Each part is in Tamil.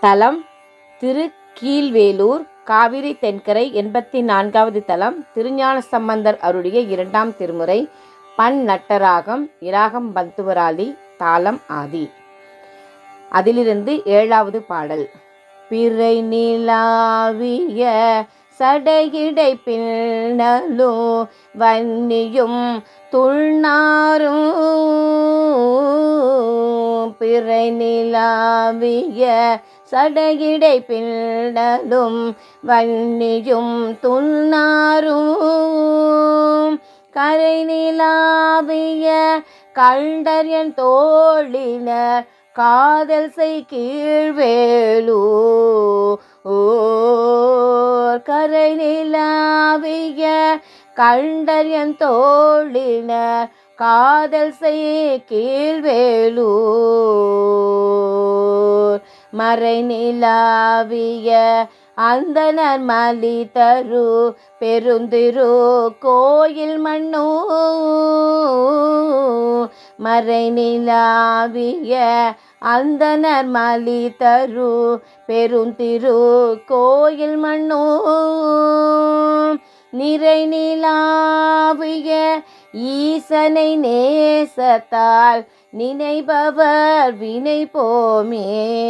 தலம் திரு கீழ்வேலூர் காவிரி தென்கரை எண்பத்தி நான்காவது தலம் திருஞான சம்பந்தர் அருளிய இரண்டாம் திருமுறை பண் நட்டராகம் இராகம் பந்துவராளி தாளம் ஆதி அதிலிருந்து ஏழாவது பாடல் பிறை நிலாவிய சடையிடை பின்னலோ வன்னியும் துள்நாரும் பிறை நிலாவிய சடையிடை பின்னலும் வன்னியும் துள்நாரும் கரை நிலாவிய கண்டரியன் தோழினர் காதல் செய் கீழ்வேலூ ஓர் கரை நிலாவிய கண்டரியன் தோழினர் காதல் செய் கீழ்வேலூர் மறை நிலாவிய அந்தனர் மலி தரு பெருந்திரு கோயில் மண்ணோ மறை நிலாவிய அந்தனர் மலி தரு பெருந்திரு கோயில் மண்ணோ நிறை நிலாவிய ஈசனை நேசத்தால் நினைபவர் வினை போமே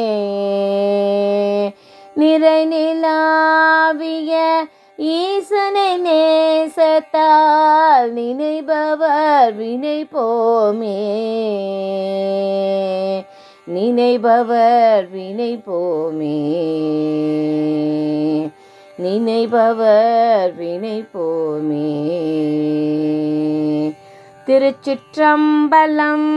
நிறை நிலாவிய ஈசனை நேசத்தால் நினைபவர் வினை போமே நினைபவர் வினை போமே நினைபவர் வினை போமே திருச்சிற்றம்பலம்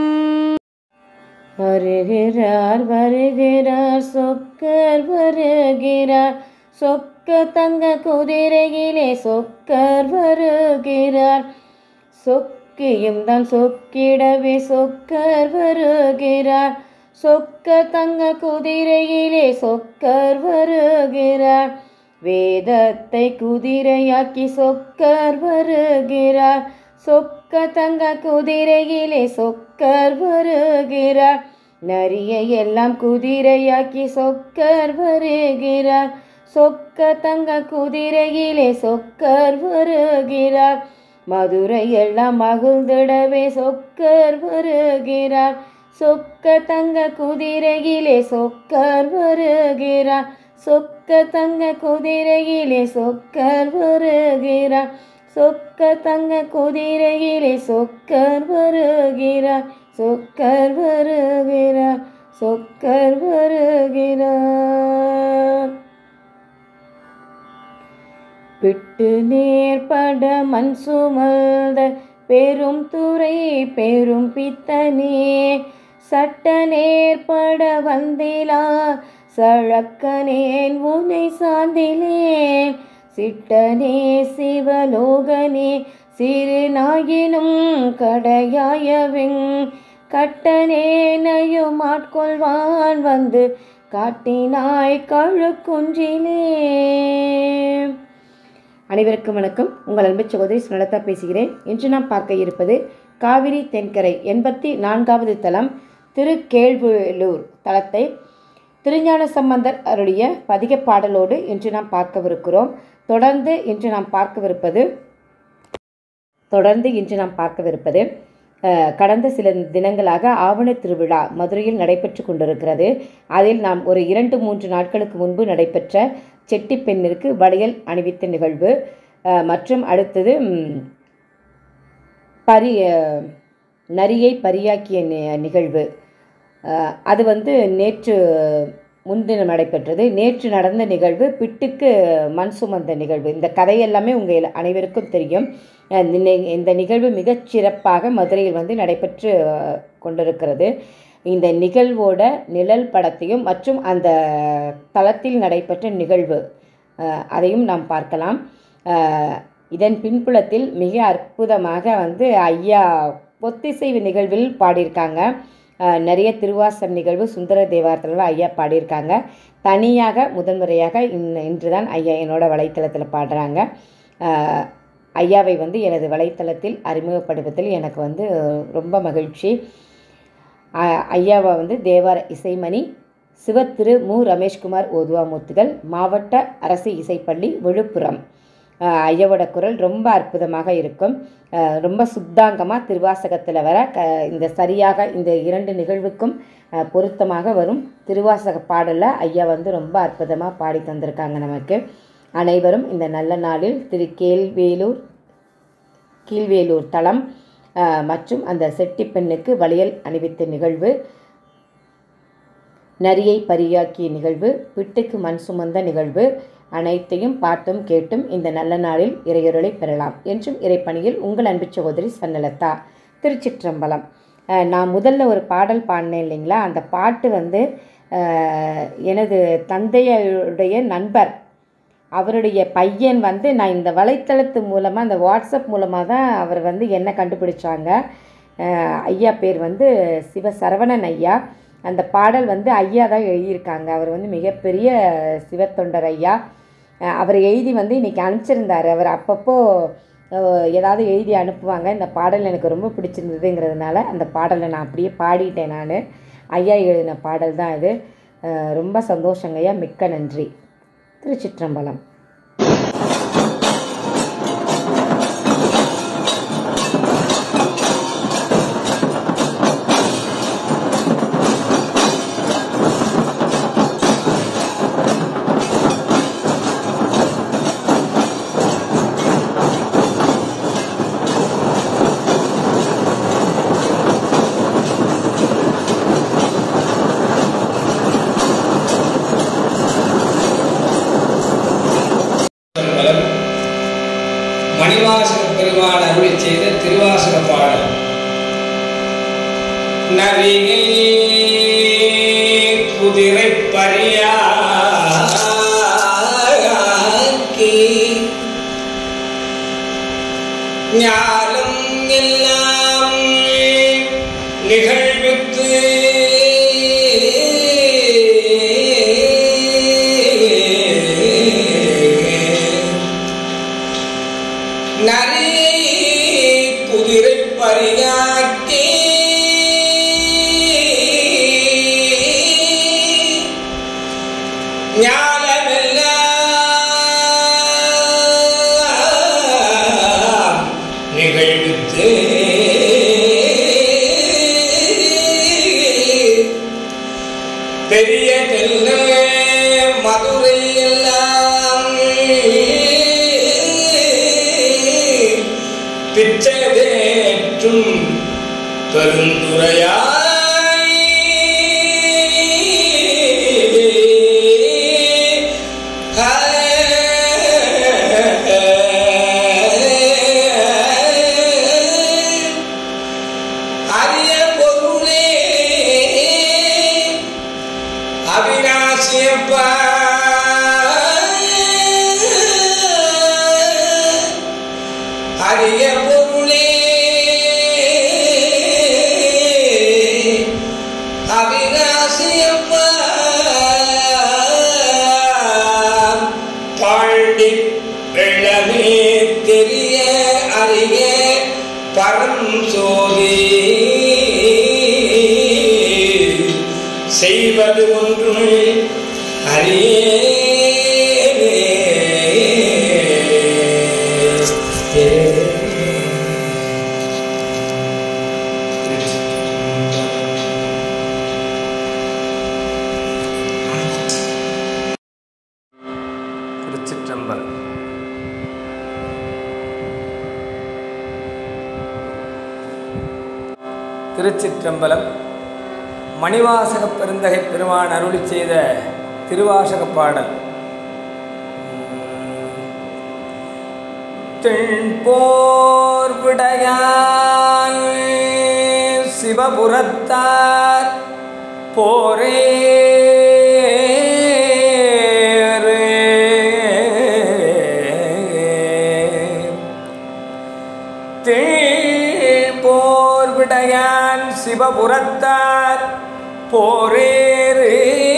வருகிறார் வருகிறார் சொக்கர் வருகிறார் சொக்க தங்க குதிரையிலே சொக்கர் வருகிறார் சொக்கியும் தான் சொக்கிடவே சொக்கர் வருகிறார் சொக்க தங்க குதிரையிலே சொக்கர் வருகிறார் வேதத்தை குதிரையாக்கி சொக்கர் வருகிறார் சொக்க தங்க குதிரையிலே சொக்கர் வருகிறார் நரியை எல்லாம் குதிரையாக்கி சொக்கர் வருகிறார் சொக்க தங்க குதிரையிலே சொக்கர் வருகிறார் மதுரை எல்லாம் மகிழ்ந்திடவே சொக்கர் வருகிறார் சொக்க தங்க குதிரையிலே சொக்கர் வருகிறார் சொக்க தங்க குதிரையிலே சொக்கர் வருகிறார் சொக்க தங்க குதிரையிலே சொக்கர் வருகிறார் சொக்கர் வருகிறார் சொக்கர் வருகிறார் விட்டு நேர்பட மண் சுமந்த பெரும் துறை பெரும் பித்தனே சட்ட நேர்பட வந்திலா சழக்கனேன் உன்னை சார்ந்திலேன் சிட்டனே சிவலோகனே சிறு நாயினும் கடையாயவிங் கட்டனேனையும் ஆட்கொள்வான் வந்து காட்டினாய் கழுக்குன்றிலே அனைவருக்கும் வணக்கம் உங்கள் அன்பு சகோதரி சுனலதா பேசுகிறேன் இன்று நாம் பார்க்க இருப்பது காவிரி தென்கரை எண்பத்தி நான்காவது தலம் திருக்கேழ்வேலூர் தலத்தை திருஞான சம்பந்தர் அருளிய பதிக பாடலோடு இன்று நாம் பார்க்கவிருக்கிறோம் தொடர்ந்து இன்று நாம் பார்க்கவிருப்பது தொடர்ந்து இன்று நாம் பார்க்கவிருப்பது கடந்த சில தினங்களாக ஆவண திருவிழா மதுரையில் நடைபெற்று கொண்டிருக்கிறது அதில் நாம் ஒரு இரண்டு மூன்று நாட்களுக்கு முன்பு நடைபெற்ற செட்டி பெண்ணிற்கு வளையல் அணிவித்த நிகழ்வு மற்றும் அடுத்தது பரி நரியை பரியாக்கிய நிகழ்வு அது வந்து நேற்று முன்தினம் நடைபெற்றது நேற்று நடந்த நிகழ்வு பிட்டுக்கு மண் சுமந்த நிகழ்வு இந்த கதையெல்லாமே உங்கள் அனைவருக்கும் தெரியும் இந்த நிகழ்வு மிகச் சிறப்பாக மதுரையில் வந்து நடைபெற்று கொண்டிருக்கிறது இந்த நிகழ்வோட நிழல் படத்தையும் மற்றும் அந்த தளத்தில் நடைபெற்ற நிகழ்வு அதையும் நாம் பார்க்கலாம் இதன் பின்புலத்தில் மிக அற்புதமாக வந்து ஐயா ஒத்திசைவு நிகழ்வில் பாடியிருக்காங்க நிறைய திருவாசம் நிகழ்வு சுந்தர தேவாரத்தில் ஐயா பாடியிருக்காங்க தனியாக முதன்முறையாக இன் இன்று தான் ஐயா என்னோட வலைத்தளத்தில் பாடுறாங்க ஐயாவை வந்து எனது வலைத்தளத்தில் அறிமுகப்படுவதில் எனக்கு வந்து ரொம்ப மகிழ்ச்சி ஐயாவை வந்து தேவார இசைமணி சிவத்திரு மு ரமேஷ்குமார் ஓதுவாமூர்த்திகள் மாவட்ட அரசு இசைப்பள்ளி விழுப்புரம் அஹ் ஐயாவோட குரல் ரொம்ப அற்புதமாக இருக்கும் அஹ் ரொம்ப சுத்தாங்கமாக திருவாசகத்தில் வர க இந்த சரியாக இந்த இரண்டு நிகழ்வுக்கும் அஹ் பொருத்தமாக வரும் திருவாசக பாடலில் ஐயா வந்து ரொம்ப அற்புதமாக பாடி தந்திருக்காங்க நமக்கு அனைவரும் இந்த நல்ல நாளில் திரு கேள்வேலூர் கீழ்வேலூர் தளம் அஹ், மற்றும் அந்த செட்டிப் பெண்ணுக்கு வளையல் அணிவித்த நிகழ்வு நரியை பரியாக்கிய நிகழ்வு பிட்டுக்கு மண் சுமந்த நிகழ்வு அனைத்தையும் பார்த்தும் கேட்டும் இந்த நல்ல நாளில் இறையொருளை பெறலாம் என்றும் இறைப்பணியில் உங்கள் அன்பு சகோதரி ஸ்வர்ணலதா திருச்சிற்றம்பலம் அஹ், நான் முதல்ல ஒரு பாடல் பாடினேன் இல்லைங்களா அந்த பாட்டு வந்து அஹ், எனது தந்தையுடைய நண்பர் அவருடைய பையன் வந்து நான் இந்த வலைத்தளத்து மூலமாக இந்த வாட்ஸ்அப் மூலமாக தான் அவர் வந்து என்ன கண்டுபிடிச்சாங்க அஹ் ஐயா பேர் வந்து சிவ சரவணன் ஐயா அந்த பாடல் வந்து ஐயா தான் எழுதியிருக்காங்க அவர் வந்து மிகப்பெரிய சிவத்தொண்டர் ஐயா அஹ் அவர் எழுதி வந்து இன்றைக்கி அனுப்பிச்சிருந்தார் அவர் அப்பப்போ அஹ், ஏதாவது எழுதி அனுப்புவாங்க இந்த பாடல் எனக்கு ரொம்ப பிடிச்சிருந்ததுங்கிறதுனால அந்த பாடலை நான் அப்படியே பாடிட்டேன் நான் ஐயா எழுதின பாடல் தான் இது அஹ், ரொம்ப சந்தோஷங்க ஐயா மிக்க நன்றி திருச்சிற்றம்பலம் பலம் மணிவாசக பெருமான் அருளி செய்த திருவாசக பாடல் நரிகை குதிரை பரியாக்கி ஞானம் எல்லாம் நிகழ்வித்து நரியை குதிரை பரியாக்கி ஞானமெல்லாம் நிகழ்வித்து பெரிய தெல்ல மதுரை எல்லாம் பிச்சதேற்றும் பெருந்துரையாய் அரிய பொருளே அவிநாசியப்பா அரிய பொருளே அவிநாசியப்பா பாண்டி வெள்ளமே தெரிய அறிய பரம் சோதி செய்வது ஒன்று அறியே திருச்சிற்றம்பலம் திருச்சிற்றம்பலம் மணிவாசக பெருந்தகை பெருமான் அருளி செய்த திருவாசக பாடல் தென்போர் விடையான் சிவபுரத்தார் போரே போர் விடையான் சிவபுரத்தார் போரேறு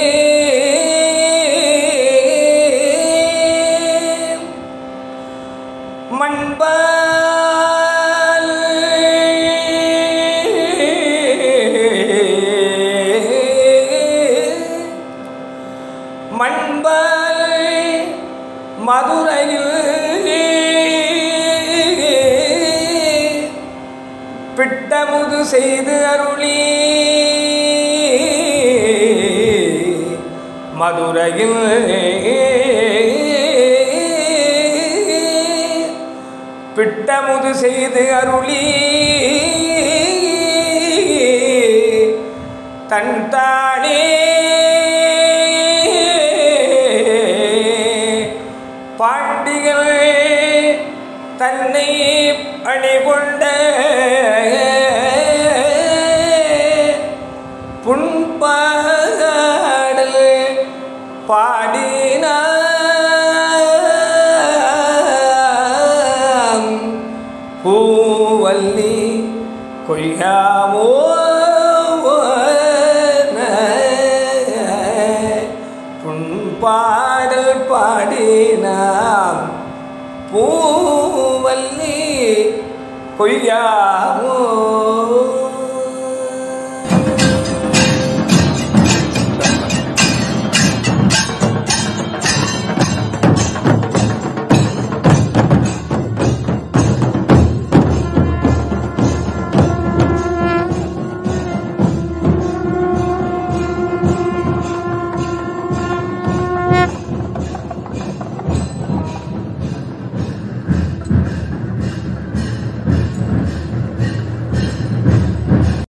மண்பால் மதுரையில் பிட்டமுது செய்து அருளி மதுரையில் பிட்டமுது செய்து அருளி தன் தானே பாண்டிகள் தன்னை அணிகொண்ட புண்பாடல் பாடினாம் பூவல்லி கொய்யாமோ புண்பாடல் பாடினாம் பூவல்லி கொய்யாமோ